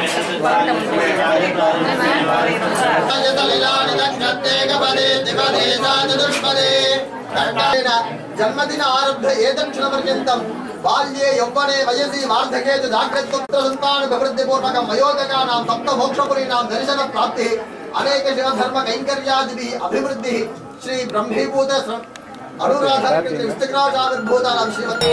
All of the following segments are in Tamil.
జన్మదిన ఆరభ్య ఏదక్షణ పర్యంతం బాల్యే యౌవనే వయసి వార్ధకే చ జాగ్రత్తోత్తర సంతానభివృద్ధి పూర్వకం వయోగకానాం సప్త మోక్షపురీణాం దర్శన ప్రాప్తి అనేక శివధర్మ కైంకర్యాది అభివృద్ధి శ్రీ బ్రహ్మీభూత అనురాధ విస్తృతావిర్భూతానాం శ్రీమతి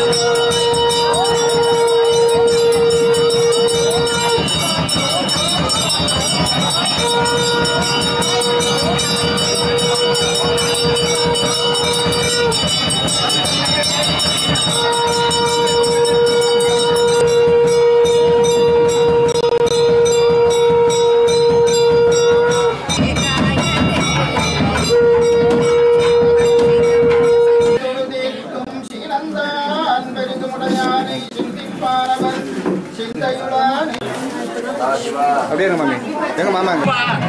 அப்படியே இருங்க மாமி எங்க மாமாங்க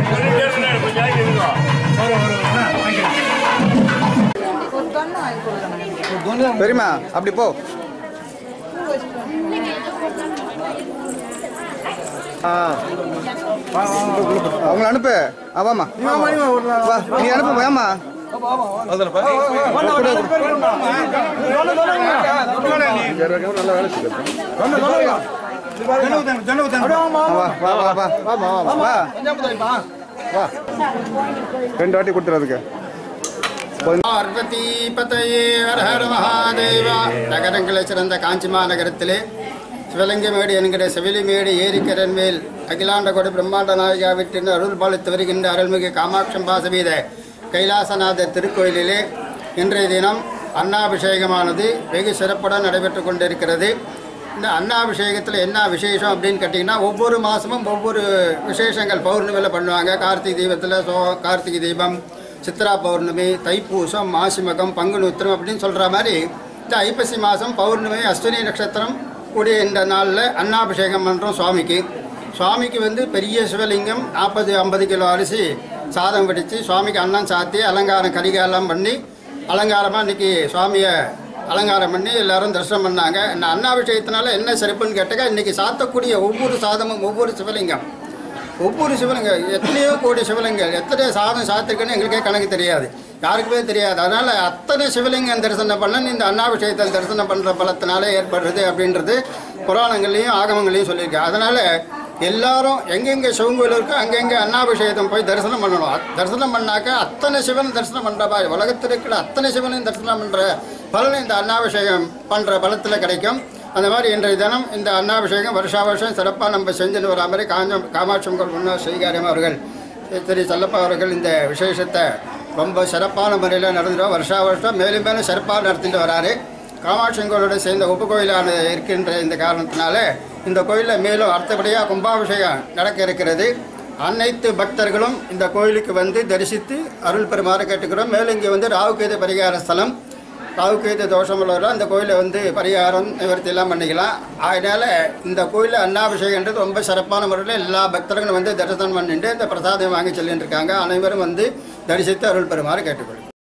பெரியமா அப்படி போ ஆ அவங்கள அனுப்பு ஆ, வாம்மா வா நீ அனுப்பு வாம்மா நல்லா வேலை வா வா வா வா வா வா வா வா ரெண்டு வாட்டி கொடுத்துறதுக்கு பார்வதி பதையே ஹர ஹர மகாதேவா நகரங்களை சிறந்த காஞ்சிமா நகரத்திலே சிவலிங்கமேடு என்கிற செவிலிமேடு ஏரிக்கரன் மேல் அகிலாண்ட கொடு பிரம்மாண்ட நாயகா விட்டின் அருள் பாலித்து வருகின்ற அருள்மிகு காமாட்சம் பாசவீத கைலாசநாதர் திருக்கோயிலிலே இன்றைய தினம் அன்னாபிஷேகமானது வெகு சிறப்புடன் நடைபெற்று கொண்டிருக்கிறது இந்த அன்னாபிஷேகத்தில் என்ன விசேஷம் அப்படின்னு கேட்டிங்கன்னா ஒவ்வொரு மாதமும் ஒவ்வொரு விசேஷங்கள் பௌர்ணமியில் பண்ணுவாங்க கார்த்திகை தீபத்தில் சோ கார்த்திகை தீபம் சித்ரா பௌர்ணமி தைப்பூசம் மாசிமகம் பங்குனி உத்திரம் அப்படின்னு சொல்கிற மாதிரி இந்த ஐப்பசி மாதம் பௌர்ணமி அஸ்வினி நட்சத்திரம் கூடிய இந்த நாளில் அன்னாபிஷேகம் பண்ணுறோம் சுவாமிக்கு சுவாமிக்கு வந்து பெரிய சிவலிங்கம் நாற்பது ஐம்பது கிலோ அரிசி சாதம் வடித்து சுவாமிக்கு அன்னம் சாத்தி அலங்காரம் கரிகாலம் பண்ணி அலங்காரமாக இன்னைக்கு சுவாமியை அலங்காரம் பண்ணி எல்லாரும் தரிசனம் பண்ணாங்க இந்த அன்னாபிஷேகத்தினால என்ன சிறப்புன்னு கேட்டாக்கா இன்னைக்கு சாத்தக்கூடிய ஒவ்வொரு சாதமும் ஒவ்வொரு சிவலிங்கம் ஒவ்வொரு சிவலிங்க எத்தனையோ கோடி சிவலிங்கங்கள் எத்தனை சாதம் சாத்திருக்குன்னு எங்களுக்கே கணக்கு தெரியாது யாருக்குமே தெரியாது அதனால் அத்தனை சிவலிங்கம் தரிசனம் பண்ண இந்த அன்னாபிஷேகத்தை தரிசனம் பண்ணுற பலத்தினால ஏற்படுறது அப்படின்றது புராணங்கள்லையும் ஆகமங்களையும் சொல்லியிருக்கு அதனால் எல்லாரும் எங்கெங்கே சிவன் கோயில் இருக்கோ அங்கங்கே அன்னாபிஷேகம் போய் தரிசனம் பண்ணணும் அத்- தரிசனம் பண்ணாக்க அத்தனை சிவன் தரிசனம் பண்ணுறப்பா உலகத்தில் இருக்கிற அத்தனை சிவனையும் தரிசனம் பண்ணுற பலன் இந்த அன்னாபிஷேகம் பண்ணுற பலத்தில் கிடைக்கும் அந்த மாதிரி இன்றைய தினம் இந்த அன்னாபிஷேகம் வருஷா வருஷம் சிறப்பாக நம்ம செஞ்சுட்டு வரா மாதிரி காஞ்சம் காமாட்சம் முன்னாள் ஸ்ரீகாரியம் அவர்கள் திரு செல்லப்பா அவர்கள் இந்த விசேஷத்தை ரொம்ப சிறப்பான முறையில் நடந்துட்டு வருஷா வருஷம் மேலும் மேலும் சிறப்பாக நடத்திட்டு வராரு காமாட்சியங்களோட சேர்ந்த உப்பு கோயிலான இருக்கின்ற இந்த காரணத்தினால இந்த கோயிலில் மேலும் அடுத்தபடியாக கும்பாபிஷேகம் நடக்க இருக்கிறது அனைத்து பக்தர்களும் இந்த கோயிலுக்கு வந்து தரிசித்து அருள் பெறுமாறு கேட்டுக்கிறோம் மேலும் இங்கே வந்து ராவுகேது பரிகார ஸ்தலம் ராவுகேது தோஷம் உள்ளவர்கள் அந்த கோயிலில் வந்து பரிகாரம் நிவர்த்தி எல்லாம் பண்ணிக்கலாம் அதனால இந்த கோயிலில் அன்னாபிஷேகன்றது ரொம்ப சிறப்பான முறையில் எல்லா பக்தர்களும் வந்து தரிசனம் பண்ணிட்டு இந்த பிரசாதம் வாங்கி சொல்லிட்டு இருக்காங்க அனைவரும் வந்து தரிசித்து அருள் பெறுமாறு கேட்டுக்கொள்கிறோம்